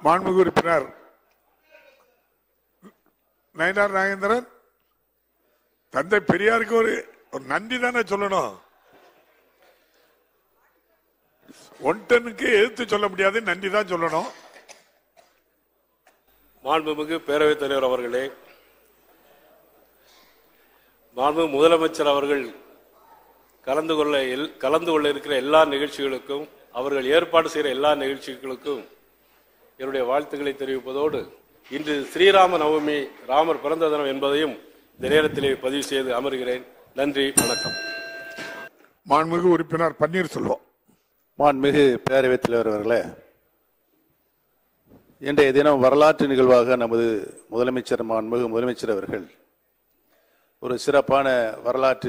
மாண்புமிகு உறுப்பினர் நயனார் நாகேந்திரன் தந்தை பெரியாருக்கு ஒரு ஒரு நன்றி தானே சொல்லணும் ஒன்டனுக்கு எதிர்த்து சொல்ல முடியாது நன்றி தான் சொல்லணும் மாண்புமிகு பேரவைத் தலைவர் அவர்களே மாண்பு முதலமைச்சர் அவர்கள் கலந்து கொள்ள எல்- கலந்து கொள்ள இருக்கிற எல்லா நிகழ்ச்சிகளுக்கும் அவர்கள் ஏற்பாடு செய்கிற எல்லா நிகழ்ச்சிகளுக்கும் என்னுடைய வாழ்த்துக்களை தெரிவிப்பதோடு இன்று ஸ்ரீராம நவமி ராமர் பிறந்த தினம் என்பதையும் இந்த நேரத்திலே பதிவு செய்து அமர்கிறேன் நன்றி வணக்கம் மாண்புமிகு உறுப்பினர் பன்னீர்செல்வம் மாண்புமிகு பேரவைத் தலைவர் அவர்களே இன்றைய தினம் வரலாற்று நிகழ்வாக நமது முதலமைச்சர் மாண்புமிகு முதலமைச்சர் அவர்கள் ஒரு சிறப்பான வரலாற்று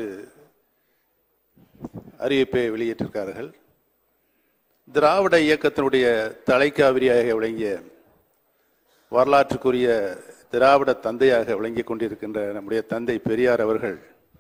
அறிவிப்பை வெளியிட்டிருக்கிறார்கள் திராவிட இயக்கத்தினுடைய தலைக்காவிரியாக விளங்கிய வரலாற்றுக்குரிய திராவிட தந்தையாக விளங்கிக் கொண்டிருக்கின்ற நம்முடைய தந்தை பெரியார் அவர்கள்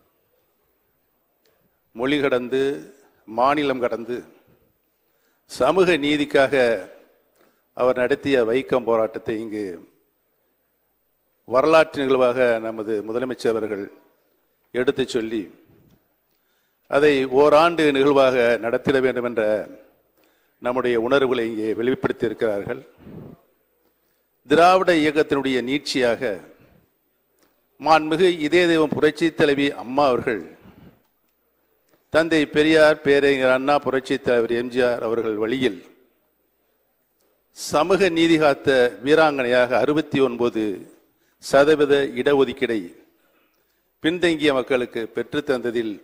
மொழி கடந்து மாநிலம் கடந்து சமூக நீதிக்காக அவர் நடத்திய வைக்கம் போராட்டத்தை இங்கு வரலாற்று நிகழ்வாக நமது முதலமைச்சர் அவர்கள் எடுத்துச் சொல்லி அதை ஓராண்டு நிகழ்வாக நடத்திட வேண்டும் என்ற நம்முடைய உணர்வுகளை இங்கே வெளிப்படுத்தி இருக்கிறார்கள் திராவிட இயக்கத்தினுடைய நீட்சியாக மாண்புமிகு இதே தெய்வம் புரட்சி தலைவி அம்மா அவர்கள் தந்தை பெரியார் பேரறிஞர் அண்ணா புரட்சி தலைவர் எம்ஜிஆர் அவர்கள் வழியில் சமூக நீதி காத்த வீராங்கனையாக அறுபத்தி ஒன்பது சதவீத இடஒதுக்கீடை பின்தங்கிய மக்களுக்கு பெற்றுத் தந்ததில்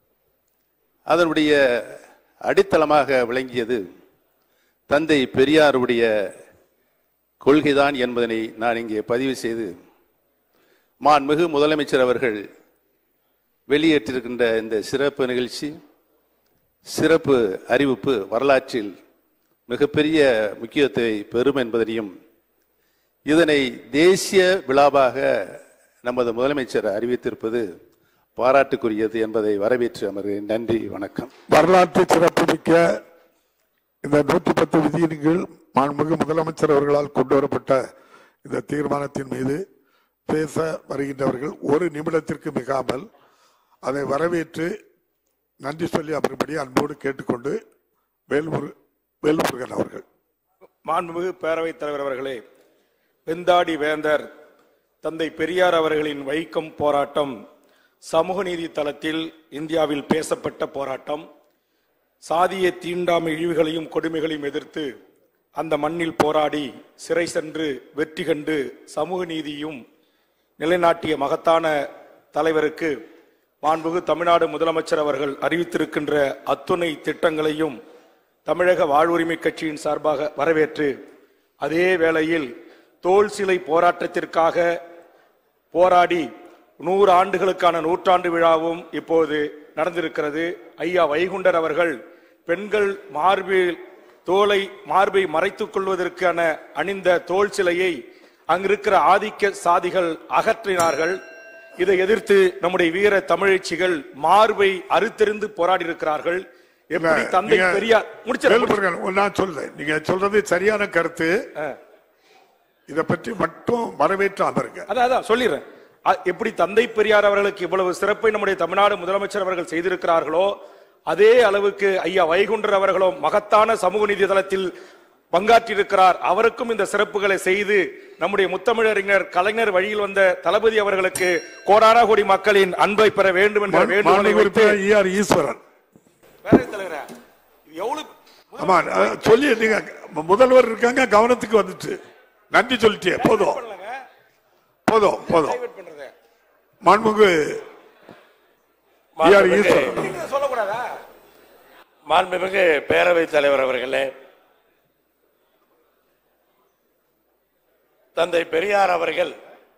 அதனுடைய அடித்தளமாக விளங்கியது தந்தை பெரியாருடைய கொள்கைதான் என்பதனை நான் இங்கே பதிவு செய்து மாண்புமிகு முதலமைச்சர் அவர்கள் வெளியேற்றிருக்கின்ற இந்த சிறப்பு நிகழ்ச்சி சிறப்பு அறிவிப்பு வரலாற்றில் மிகப்பெரிய முக்கியத்துவத்தை பெறும் என்பதனையும் இதனை தேசிய விழாவாக நமது முதலமைச்சர் அறிவித்திருப்பது பாராட்டுக்குரியது என்பதை வரவேற்று அமர்கிறேன் நன்றி வணக்கம் வரலாற்று சிறப்புமிக்க இந்த நூற்றி பத்து விதியின் கீழ் மாண்புமிகு முதலமைச்சர் அவர்களால் கொண்டு வரப்பட்ட இந்த தீர்மானத்தின் மீது பேச வருகின்றவர்கள் ஒரு நிமிடத்திற்கு மிகாமல் அதை வரவேற்று நன்றி சொல்லி அமரும்படி அன்போடு கேட்டுக்கொண்டு வேல்முரு வேல்முருகன் அவர்கள் மாண்புமிகு பேரவைத் தலைவர் அவர்களே வெந்தாடி வேந்தர் தந்தை பெரியார் அவர்களின் வைக்கம் போராட்டம் சமூக நீதி தளத்தில் இந்தியாவில் பேசப்பட்ட போராட்டம் சாதிய தீண்டாமை இழிவுகளையும் கொடுமைகளையும் எதிர்த்து அந்த மண்ணில் போராடி சிறை சென்று வெற்றி கண்டு சமூக நீதியும் நிலைநாட்டிய மகத்தான தலைவருக்கு மாண்புகு தமிழ்நாடு முதலமைச்சர் அவர்கள் அறிவித்திருக்கின்ற அத்துணை திட்டங்களையும் தமிழக வாழ்வுரிமை கட்சியின் சார்பாக வரவேற்று அதே வேளையில் தோல் சிலை போராட்டத்திற்காக போராடி நூறு ஆண்டுகளுக்கான நூற்றாண்டு விழாவும் இப்போது நடந்திருக்கிறது ஐயா வைகுண்டர் அவர்கள் பெண்கள் மார்பில் தோலை மார்பை மறைத்துக் கொள்வதற்கான அணிந்த தோல் சிலையை அங்கிருக்கிற ஆதிக்க சாதிகள் அகற்றினார்கள் இதை எதிர்த்து நம்முடைய வீர தமிழச்சிகள் மார்பை அறுத்தெறிந்து போராடி இருக்கிறார்கள் எப்படி தந்தை நீங்க- பெரியார் முடிச்சிடறேன், முடிச்சிடறேன். வேல்முருகன் நான் சொல்றேன் நீங்க சொல்றது சரியான கருத்து இதை பற்றி மட்டும் வரவேற்று அமருங்க அதான் அதான் சொல்லிடுறேன் அ- எப்படி தந்தை பெரியார் அவர்களுக்கு இவ்வளவு சிறப்பை நம்முடைய தமிழ்நாடு முதலமைச்சர் அவர்கள் செய்திருக்கிறார்களோ அதே அளவுக்கு ஐயா வைகுண்டர் அவர்களும் மகத்தான சமூக நீதி தளத்தில் பங்காற்றியிருக்கிறார் அவருக்கும் இந்த சிறப்புகளை செய்து நம்முடைய முத்தமிழறிஞர் கலைஞர் வழியில் வந்த தளபதி அவர்களுக்கு கோடான கோடி மக்களின் அன்பை பெற வேண்டும் என்ற வேண்டுகோளை மாண்புமிகு வைத்து உறுப்பினர் ஈ ஆர் ஈஸ்வரன் பேரவைத் தலைவரே, இது எவ்வளவு ஆமா அஹ், சொல்லி நீங்க முதல்வர் இருக்காங்க கவனத்துக்கு வந்துச்சு நன்றி சொல்லிட்டே போதும் பண்ணலங்க, போதும் போதும் divert பண்றது. மாண்புமிகு ஈ ஆர் ஈஸ்வரன் நீங்க சொல்லக்கூடாதா மாண்புமிகு பேரவைத் தலைவர் அவர்களே தந்தை பெரியார் அவர்கள்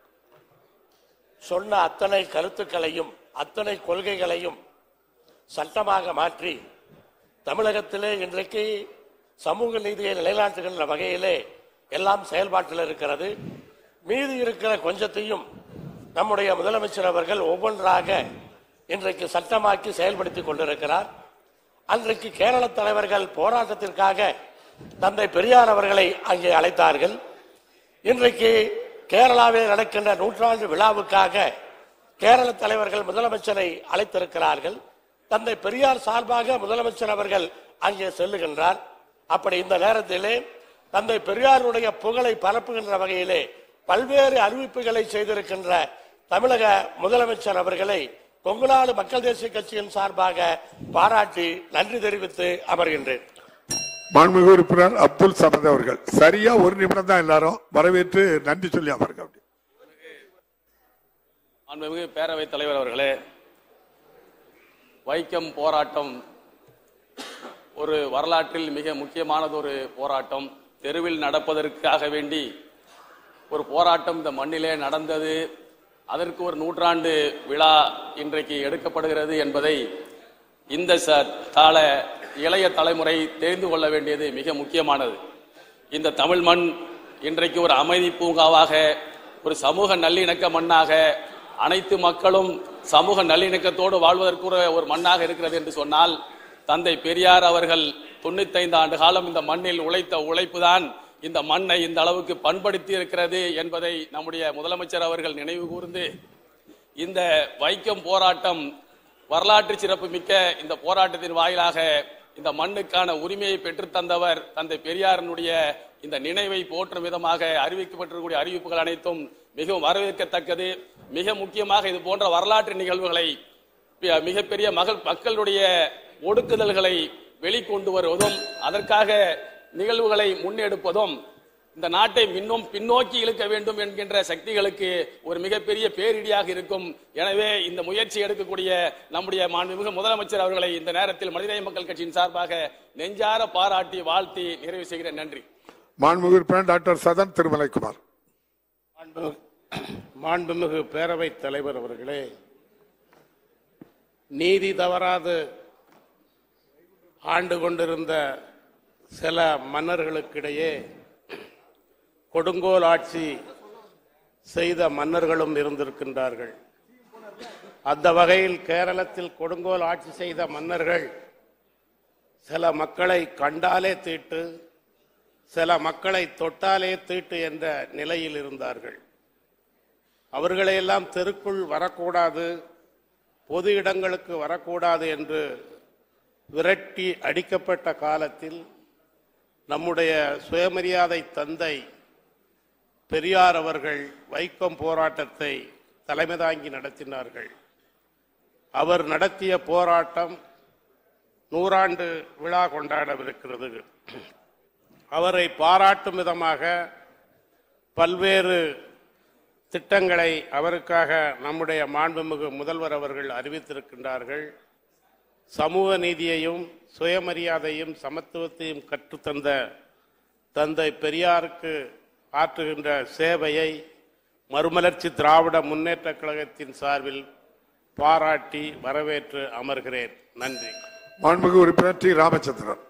சொன்ன அத்தனை கருத்துக்களையும் அத்தனை கொள்கைகளையும் சட்டமாக மாற்றி தமிழகத்திலே இன்றைக்கு சமூக நீதியை நிலைநாட்டுகின்ற வகையிலே எல்லாம் செயல்பாட்டில் இருக்கிறது மீதி இருக்கிற கொஞ்சத்தையும் நம்முடைய முதலமைச்சர் அவர்கள் ஒவ்வொன்றாக இன்றைக்கு சட்டமாக்கி செயல்படுத்திக் கொண்டிருக்கிறார் அன்றைக்கு கேரள தலைவர்கள் போராட்டத்திற்காக தந்தை பெரியார் அவர்களை அங்கே அழைத்தார்கள் இன்றைக்கு கேரளாவில் நடக்கின்ற நூற்றாண்டு விழாவுக்காக கேரள தலைவர்கள் முதலமைச்சரை அழைத்திருக்கிறார்கள் தந்தை பெரியார் சார்பாக முதலமைச்சர் அவர்கள் அங்கே செல்லுகின்றார் அப்படி இந்த நேரத்திலே தந்தை பெரியாருடைய புகழை பரப்புகின்ற வகையிலே பல்வேறு அறிவிப்புகளை செய்திருக்கின்ற தமிழக முதலமைச்சர் அவர்களை கொங்குநாடு மக்கள் தேசிய கட்சியின் சார்பாக பாராட்டி நன்றி தெரிவித்து அமர்கின்றேன் மாண்புமிகு உறுப்பினர் அப்துல் சமத் அவர்கள் சரியா ஒரு நிமிடம் தான் எல்லாரும் வரவேற்று நன்றி சொல்லி அமருங்க அப்படி. மாண்புமிகு பேரவைத் தலைவர் அவர்களே வைக்கம் போராட்டம் ஒரு வரலாற்றில் மிக முக்கியமானது ஒரு போராட்டம் தெருவில் நடப்பதற்காக வேண்டி ஒரு போராட்டம் இந்த மண்ணிலே நடந்தது அதற்கு ஒரு நூற்றாண்டு விழா இன்றைக்கு எடுக்கப்படுகிறது என்பதை இந்த ச- கால இளைய தலைமுறை தெரிந்து கொள்ள வேண்டியது மிக முக்கியமானது இந்த தமிழ் மண் இன்றைக்கு ஒரு அமைதி பூங்காவாக ஒரு சமூக நல்லிணக்க மண்ணாக அனைத்து மக்களும் சமூக நல்லிணக்கத்தோடு வாழ்வதற்கு ஒரு- ஒரு மண்ணாக இருக்கிறது என்று சொன்னால் தந்தை பெரியார் அவர்கள் தொண்ணூத்தைந்து ஆண்டு காலம் இந்த மண்ணில் உழைத்த உழைப்பு தான் இந்த மண்ணை இந்த அளவுக்கு பண்படுத்தி இருக்கிறது என்பதை நம்முடைய முதலமைச்சர் அவர்கள் நினைவு கூர்ந்து இந்த வைக்கம் போராட்டம் வரலாற்று சிறப்பு மிக்க இந்த போராட்டத்தின் வாயிலாக இந்த மண்ணுக்கான உரிமையை பெற்றுத் தந்தவர் தந்தை பெரியாரனுடைய இந்த நினைவை போற்றும் விதமாக அறிவிக்கப்பட்டிருக்கக்கூடிய அறிவிப்புகள் அனைத்தும் மிகவும் வரவேற்கத்தக்கது மிக முக்கியமாக இது போன்ற வரலாற்று நிகழ்வுகளை பி- மிகப்பெரிய மகள் மக்களுடைய ஒடுக்குதல்களை வெளிக்கொண்டு வருவதும் அதற்காக நிகழ்வுகளை முன்னெடுப்பதும் இந்த நாட்டை இன்னும் பின்னோக்கி இழுக்க வேண்டும் என்கின்ற சக்திகளுக்கு ஒரு மிகப்பெரிய பேரிடியாக இருக்கும் எனவே இந்த முயற்சி எடுக்கக்கூடிய நம்முடைய மாண்புமிகு முதலமைச்சர் அவர்களை இந்த நேரத்தில் மனிதநேய மக்கள் கட்சியின் சார்பாக நெஞ்சார பாராட்டி வாழ்த்தி நிறைவு செய்கிறேன் நன்றி மாண்புமிகு உறுப்பினர் டாக்டர் சதன் திருமலைக்குமார் மாண்புமிகு- மாண்புமிகு பேரவைத் தலைவர் அவர்களே நீதி தவறாது ஆண்டு கொண்டிருந்த சில மன்னர்களுக்கிடையே கொடுங்கோல் ஆட்சி செய்த மன்னர்களும் இருந்திருக்கின்றார்கள் அந்த வகையில் கேரளத்தில் கொடுங்கோல் ஆட்சி செய்த மன்னர்கள் சில மக்களை கண்டாலே தீட்டு சில மக்களை தொட்டாலே தீட்டு என்ற நிலையில் இருந்தார்கள் அவர்களையெல்லாம் தெருக்குள் வரக்கூடாது பொது இடங்களுக்கு வரக்கூடாது என்று விரட்டி அடிக்கப்பட்ட காலத்தில் நம்முடைய சுயமரியாதை தந்தை பெரியார் அவர்கள் வைக்கம் போராட்டத்தை தலைமை தாங்கி நடத்தினார்கள் அவர் நடத்திய போராட்டம் நூறாண்டு விழா கொண்டாடவிருக்கிறது அவரை பாராட்டும் விதமாக பல்வேறு திட்டங்களை அவருக்காக நம்முடைய மாண்புமிகு முதல்வர் அவர்கள் அறிவித்திருக்கின்றார்கள் சமூக நீதியையும் சுயமரியாதையும் சமத்துவத்தையும் கற்றுத்தந்த தந்தை பெரியாருக்கு ஆற்றுகின்ற சேவையை மறுமலர்ச்சி திராவிட முன்னேற்றக் கழகத்தின் சார்பில் பாராட்டி வரவேற்று அமர்கிறேன் நன்றி மாண்புமிகு உறுப்பினர் டி ராமச்சந்திரன்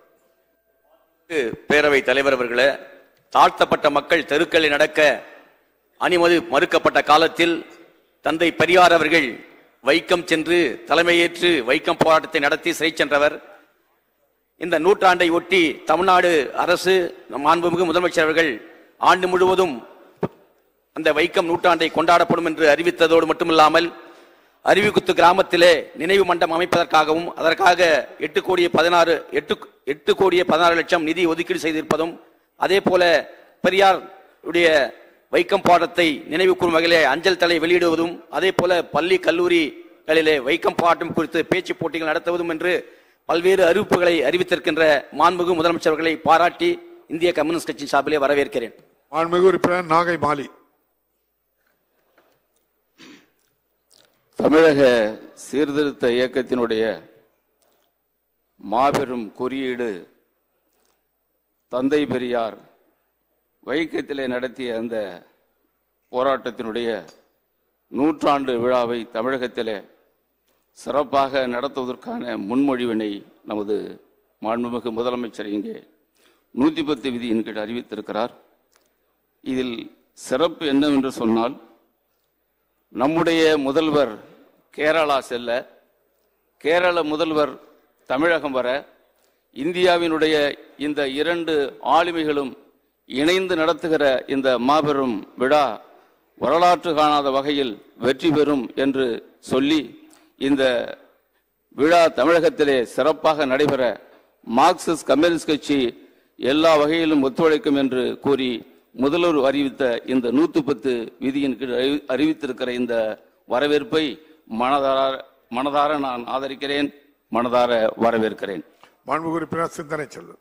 பேரவை தலைவர் அவர்களே தாழ்த்தப்பட்ட மக்கள் தெருக்களில் நடக்க அனுமதி மறுக்கப்பட்ட காலத்தில் தந்தை பெரியார் அவர்கள் வைக்கம் சென்று தலைமையேற்று வைக்கம் போராட்டத்தை நடத்தி சிறை சென்றவர் இந்த நூற்றாண்டை ஒட்டி தமிழ்நாடு அரசு மாண்புமிகு முதலமைச்சர் அவர்கள் ஆண்டு முழுவதும் அந்த வைக்கம் நூற்றாண்டை கொண்டாடப்படும் என்று அறிவித்ததோடு மட்டுமில்லாமல் அருவிக்குத்து கிராமத்திலே நினைவு மண்டபம் அமைப்பதற்காகவும் அதற்காக எட்டு கோடியே பதினாறு எட்டு எட்டு கோடியே பதினாறு லட்சம் நிதி ஒதுக்கீடு செய்திருப்பதும் அதே போல பெரியார் உடைய வைக்கம் பாடத்தை நினைவு கூறும் வகையிலே அஞ்சல் தலை வெளியிடுவதும் அதே போல பள்ளி கல்லூரிகளிலே வைக்கம் பாட்டம் குறித்து பேச்சு போட்டிகள் நடத்துவதும் என்று பல்வேறு அறிவிப்புகளை அறிவித்திருக்கின்ற மாண்புமிகு முதலமைச்சர் அவர்களை பாராட்டி இந்திய கம்யூனிஸ்ட் கட்சி சார்பிலே வரவேற்கிறேன் மாண்புமிகு உறுப்பினர் நாகை மாலி தமிழக சீர்திருத்த இயக்கத்தினுடைய மாபெரும் குறியீடு தந்தை பெரியார் வைக்கத்திலே நடத்திய அந்த போராட்டத்தினுடைய நூற்றாண்டு விழாவை தமிழகத்திலே சிறப்பாக நடத்துவதற்கான முன்மொழிவினை நமது மாண்புமிகு முதலமைச்சர் இங்கே நூற்றி பத்து விதியின் கீழ் அறிவித்திருக்கிறார் இதில் சிறப்பு என்னவென்று சொன்னால் நம்முடைய முதல்வர் கேரளா செல்ல கேரள முதல்வர் தமிழகம் வர இந்தியாவினுடைய இந்த இரண்டு ஆளுமைகளும் இணைந்து நடத்துகிற இந்த மாபெரும் விழா வரலாற்று காணாத வகையில் வெற்றி பெறும் என்று சொல்லி இந்த விழா தமிழகத்திலே சிறப்பாக நடைபெற மார்க்சிஸ்ட் கம்யூனிஸ்ட் கட்சி எல்லா வகையிலும் ஒத்துழைக்கும் என்று கூறி முதல்வர் அறிவித்த இந்த நூத்தி பத்து விதியின் கீழ் அறிவி- அறிவித்திருக்கிற இந்த வரவேற்பை மனதார மனதார நான் ஆதரிக்கிறேன் மனதார வரவேற்கிறேன் மாண்புமிகு உறுப்பினர் சிந்தனை செல்வன்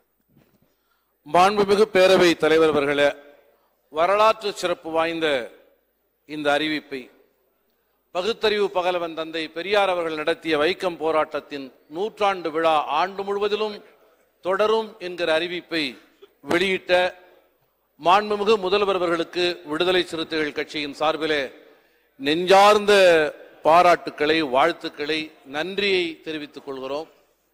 மாண்புமிகு பேரவை தலைவர் அவர்களே வரலாற்று சிறப்பு வாய்ந்த இந்த அறிவிப்பை பகுத்தறிவு பகலவன் தந்தை பெரியார் அவர்கள் நடத்திய வைக்கம் போராட்டத்தின் நூற்றாண்டு விழா ஆண்டு முழுவதிலும் தொடரும் என்கிற அறிவிப்பை வெளியிட்ட மாண்புமிகு முதல்வர் அவர்களுக்கு விடுதலை சிறுத்தைகள் கட்சியின் சார்பிலே நெஞ்சார்ந்த பாராட்டுக்களை வாழ்த்துக்களை நன்றியை தெரிவித்துக் கொள்கிறோம்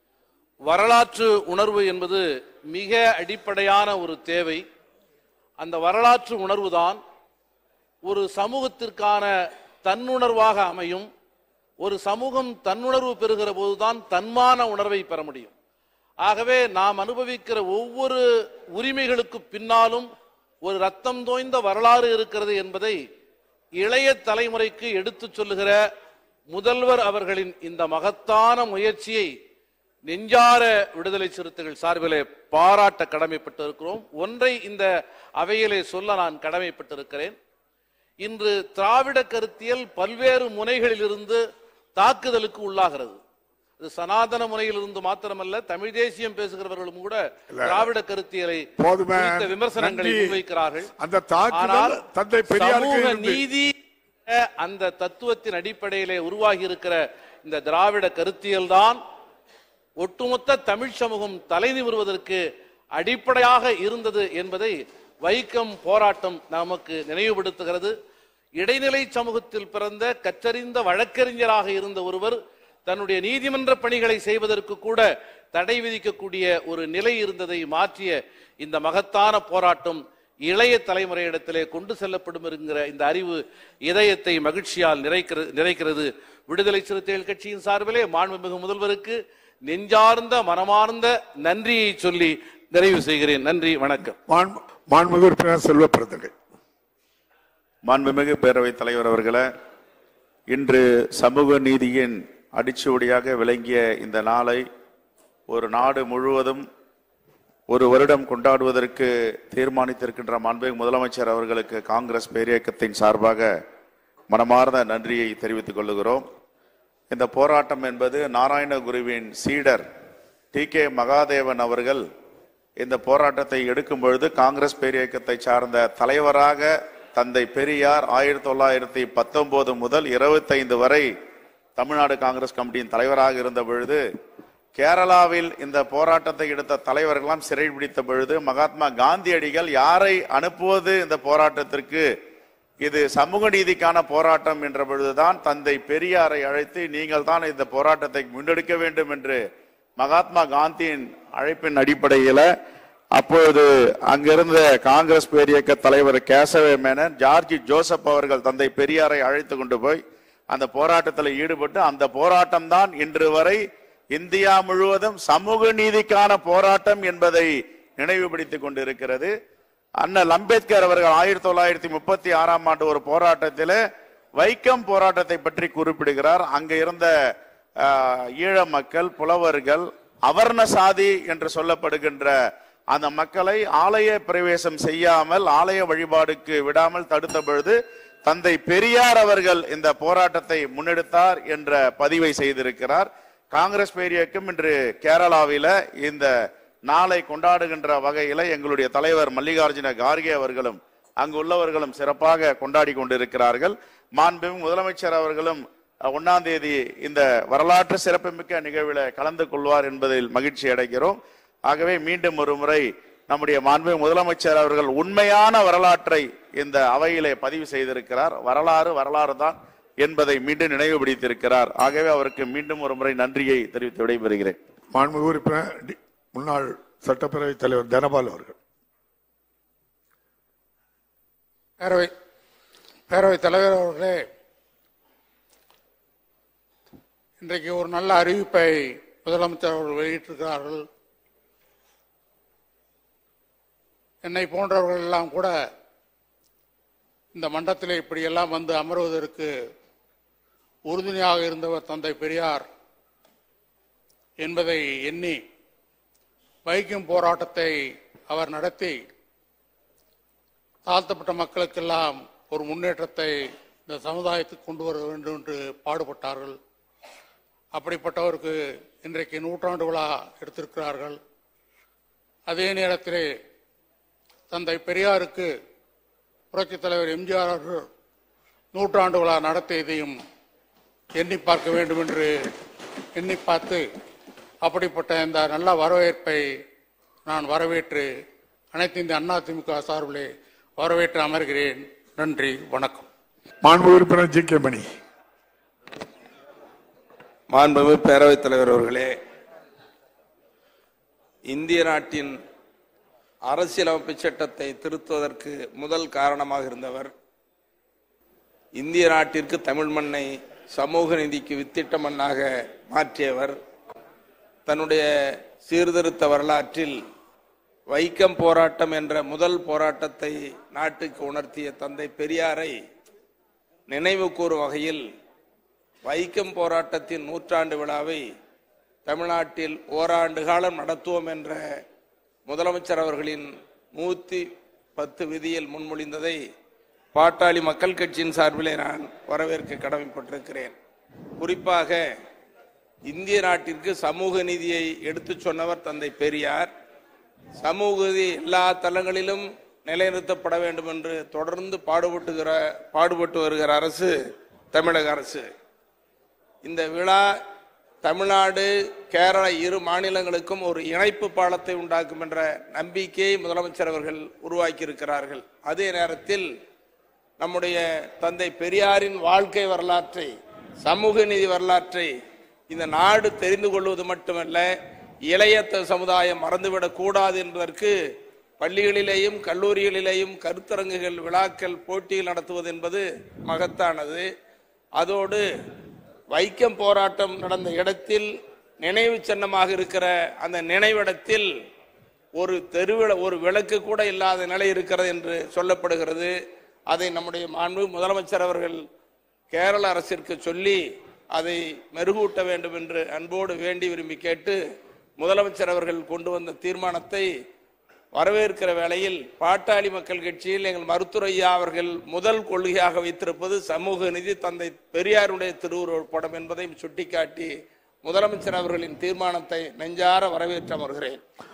வரலாற்று உணர்வு என்பது மிக அடிப்படையான ஒரு தேவை அந்த வரலாற்று உணர்வுதான் ஒரு சமூகத்திற்கான தன்னுணர்வாக அமையும் ஒரு சமூகம் தன்னுணர்வு பெறுகிற போதுதான் தன்மான உணர்வை பெற முடியும் ஆகவே நாம் அனுபவிக்கிற ஒவ்வொரு உரிமைகளுக்கு பின்னாலும் ஒரு ரத்தம் தோய்ந்த வரலாறு இருக்கிறது என்பதை இளைய தலைமுறைக்கு எடுத்துச் சொல்லுகிற முதல்வர் அவர்களின் இந்த மகத்தான முயற்சியை நெஞ்சார விடுதலை சிறுத்தைகள் சார்பிலே பாராட்ட கடமைப்பட்டிருக்கிறோம் ஒன்றை இந்த அவையிலே சொல்ல நான் கடமைப்பட்டிருக்கிறேன் இன்று திராவிட கருத்தியல் பல்வேறு முனைகளிலிருந்து தாக்குதலுக்கு உள்ளாகிறது இது சனாதன முனையிலிருந்து மாத்திரமல்ல தமிழ் தேசியம் பேசுகிறவர்களும் கூட திராவிட கருத்தியலை போதுமே. குறித்த விமர்சனங்களை நன்றி. முன்வைக்கிறார்கள் அந்த தாக்குதல் ஆனால் தந்தை பெரியாருக்கு சமூக இருந்து- நீதி அந்த தத்துவத்தின் அடிப்படையிலே உருவாகி இருக்கிற இந்த திராவிட கருத்தியல் தான் ஒட்டுமொத்த தமிழ் சமூகம் தலை நிமிர்வதற்கு அடிப்படையாக இருந்தது என்பதை வைக்கம் போராட்டம் நமக்கு நினைவுபடுத்துகிறது இடைநிலை சமூகத்தில் பிறந்த கற்றறிந்த வழக்கறிஞராக இருந்த ஒருவர் தன்னுடைய நீதிமன்ற பணிகளை செய்வதற்கு கூட தடை விதிக்கக்கூடிய ஒரு நிலை இருந்ததை மாற்றிய இந்த மகத்தான போராட்டம் இளைய தலைமுறையிடத்திலே கொண்டு செல்லப்படும் என்கிற இந்த அறிவு இதயத்தை மகிழ்ச்சியால் நிறைக்கிறது நிறைக்கிறது விடுதலை சிறுத்தைகள் கட்சியின் சார்பிலே மாண்புமிகு முதல்வருக்கு நெஞ்சார்ந்த மனமார்ந்த நன்றியை சொல்லி நிறைவு செய்கிறேன் நன்றி வணக்கம் மாண்பு- மாண்புமிகு உறுப்பினர் செல்வ பெருந்தகை மாண்புமிகு பேரவைத் தலைவர் அவர்களே இன்று சமூக நீதியின் அடிச்சுவடியாக விளங்கிய இந்த நாளை ஒரு நாடு முழுவதும் ஒரு வருடம் கொண்டாடுவதற்கு தீர்மானித்திருக்கின்ற மாண்புமிகு முதலமைச்சர் அவர்களுக்கு காங்கிரஸ் பேரியக்கத்தின் சார்பாக மனமார்ந்த நன்றியை தெரிவித்துக் கொள்ளுகிறோம் இந்த போராட்டம் என்பது நாராயணகுருவின் சீடர் டி கே மகாதேவன் அவர்கள் இந்த போராட்டத்தை எடுக்கும் பொழுது காங்கிரஸ் பேரியக்கத்தை சார்ந்த தலைவராக தந்தை பெரியார் ஆயிரத்தி தொள்ளாயிரத்தி பத்தொன்பது முதல் இருபத்தைந்து வரை தமிழ்நாடு காங்கிரஸ் கமிட்டியின் தலைவராக இருந்த பொழுது கேரளாவில் இந்த போராட்டத்தை எடுத்த தலைவர்கள்லாம் சிறை பிடித்த பொழுது மகாத்மா காந்தியடிகள் யாரை அனுப்புவது இந்த போராட்டத்திற்கு இது சமூக நீதிக்கான போராட்டம் என்ற பொழுதுதான் தந்தை பெரியாரை அழைத்து நீங்கள் தான் இந்த போராட்டத்தை முன்னெடுக்க வேண்டும் என்று மகாத்மா காந்தியின் அழைப்பின் அடிப்படையில அப்பொழுது அங்கிருந்த காங்கிரஸ் பேரியக்க தலைவர் கேசவ மேனன் ஜார்ஜ் ஜோசப் அவர்கள் தந்தை பெரியாரை அழைத்து கொண்டு போய் அந்த போராட்டத்தில் ஈடுபட்டு அந்த போராட்டம் தான் இன்று வரை இந்தியா முழுவதும் சமூக நீதிக்கான போராட்டம் என்பதை நினைவுபடுத்திக் கொண்டிருக்கிறது அண்ணல் அம்பேத்கர் அவர்கள் ஆயிரத்தி தொள்ளாயிரத்தி முப்பத்தி ஆறாம் ஆண்டு ஒரு போராட்டத்தில் வைக்கம் போராட்டத்தை பற்றி குறிப்பிடுகிறார் அங்க இருந்த ஆஹ், ஈழ மக்கள் புலவர்கள் அவர்ண சாதி என்று சொல்லப்படுகின்ற அந்த மக்களை ஆலய பிரவேசம் செய்யாமல் ஆலய வழிபாடுக்கு விடாமல் தடுத்த பொழுது தந்தை பெரியார் அவர்கள் இந்த போராட்டத்தை முன்னெடுத்தார் என்ற பதிவை செய்திருக்கிறார் காங்கிரஸ் பேரியக்கம் இன்று கேரளாவில இந்த நாளை கொண்டாடுகின்ற வகையில எங்களுடைய தலைவர் மல்லிகார்ஜுன கார்கே அவர்களும் அங்கு உள்ளவர்களும் சிறப்பாக கொண்டாடி கொண்டிருக்கிறார்கள் மாண்புமிகு முதலமைச்சர் அவர்களும் அஹ், ஒண்ணாம் தேதி இந்த வரலாற்று சிறப்புமிக்க நிகழ்வில் கலந்து கொள்வார் என்பதில் மகிழ்ச்சி அடைகிறோம் ஆகவே மீண்டும் ஒரு முறை நம்முடைய மாண்புமிகு முதலமைச்சர் அவர்கள் உண்மையான வரலாற்றை இந்த அவையிலே பதிவு செய்திருக்கிறார் வரலாறு வரலாறு தான் என்பதை மீண்டும் நினைவுபடுத்தியிருக்கிறார் ஆகவே அவருக்கு மீண்டும் ஒரு முறை நன்றியை தெரிவித்து விடைபெறுகிறேன் மாண்புமிகு உறுப்பினர் டி- முன்னாள் சட்டப்பேரவைத் தலைவர் தனபால் அவர்கள் பேரவை பேரவைத் தலைவர் அவர்களே இன்றைக்கு ஒரு நல்ல அறிவிப்பை முதலமைச்சர் அவர்கள் வெளியிட்டிருக்கிறார்கள் என்னை போன்றவர்கள் எல்லாம் கூட இந்த மண்டத்திலே இப்படியெல்லாம் வந்து அமர்வதற்கு உறுதுணையாக இருந்தவர் தந்தை பெரியார் என்பதை எண்ணி வைக்கும் போராட்டத்தை அவர் நடத்தி தாழ்த்தப்பட்ட மக்களுக்கெல்லாம் ஒரு முன்னேற்றத்தை இந்த சமுதாயத்துக்கு கொண்டு வர வேண்டும் என்று பாடுபட்டார்கள் அப்படிப்பட்டவருக்கு இன்றைக்கு நூற்றாண்டு விழா எடுத்திருக்கிறார்கள் அதே நேரத்திலே தந்தை பெரியாருக்கு புரட்சித் தலைவர் எம்ஜிஆர் அவர்கள் நூற்றாண்டு விழா நடத்தியதையும் எண்ணி பார்க்க வேண்டும் என்று எண்ணி பார்த்து அப்படிப்பட்ட இந்த நல்ல வரவேற்பை நான் வரவேற்று அனைத்து இந்த அண்ணா திமுக சார்பிலே வரவேற்று அமர்கிறேன் நன்றி வணக்கம் மாண்பு உறுப்பினர் ஜி கே மணி மாண்புமிகு பேரவைத் தலைவர் அவர்களே இந்திய நாட்டின் அரசியலமைப்பு சட்டத்தை திருத்துவதற்கு முதல் காரணமாக இருந்தவர் இந்திய நாட்டிற்கு தமிழ் மண்ணை சமூக நீதிக்கு வித்திட்ட மண்ணாக மாற்றியவர் தன்னுடைய சீர்திருத்த வரலாற்றில் வைக்கம் போராட்டம் என்ற முதல் போராட்டத்தை நாட்டுக்கு உணர்த்திய தந்தை பெரியாரை நினைவு கூறும் வகையில் வைக்கம் போராட்டத்தின் நூற்றாண்டு விழாவை தமிழ்நாட்டில் ஓராண்டு காலம் நடத்துவோம் என்ற முதலமைச்சர் அவர்களின் நூத்தி பத்து விதியில் முன்மொழிந்ததை பாட்டாளி மக்கள் கட்சியின் சார்பிலே நான் வரவேற்க கடமைப்பட்டிருக்கிறேன் குறிப்பாக இந்திய நாட்டிற்கு சமூக நீதியை எடுத்துச் சொன்னவர் தந்தை பெரியார் சமூக நீதி எல்லா தளங்களிலும் நிலைநிறுத்தப்பட வேண்டும் என்று தொடர்ந்து பாடுபட்டுகிற பாடுபட்டு வருகிற அரசு தமிழக அரசு இந்த விழா தமிழ்நாடு கேரள இரு மாநிலங்களுக்கும் ஒரு இணைப்பு பாலத்தை உண்டாக்கும் என்ற நம்பிக்கையை முதலமைச்சர் அவர்கள் உருவாக்கி இருக்கிறார்கள் அதே நேரத்தில் நம்முடைய தந்தை பெரியாரின் வாழ்க்கை வரலாற்றை சமூக நீதி வரலாற்றை இந்த நாடு தெரிந்து கொள்வது மட்டுமல்ல இளையத்த சமுதாயம் மறந்துவிடக் கூடாது என்பதற்கு பள்ளிகளிலேயும் கல்லூரிகளிலேயும் கருத்தரங்குகள் விழாக்கள் போட்டிகள் நடத்துவது என்பது மகத்தானது அதோடு வைக்கம் போராட்டம் நடந்த இடத்தில் நினைவு சின்னமாக இருக்கிற அந்த நினைவிடத்தில் ஒரு தெருவிள ஒரு விளக்கு கூட இல்லாத நிலை இருக்கிறது என்று சொல்லப்படுகிறது அதை நம்முடைய மாண்பு முதலமைச்சர் அவர்கள் கேரள அரசிற்கு சொல்லி அதை மெருகூட்ட வேண்டும் என்று அன்போடு வேண்டி விரும்பி கேட்டு முதலமைச்சர் அவர்கள் கொண்டு வந்த தீர்மானத்தை வரவேற்கிற வேளையில் பாட்டாளி மக்கள் கட்சியில் எங்கள் மருத்துவர் ஐயா அவர்கள் முதல் கொள்கையாக வைத்திருப்பது சமூக நிதி தந்தை பெரியாருடைய திருவுருவப் படம் என்பதையும் சுட்டிக்காட்டி முதலமைச்சர் அவர்களின் தீர்மானத்தை நெஞ்சார வரவேற்று அமர்கிறேன்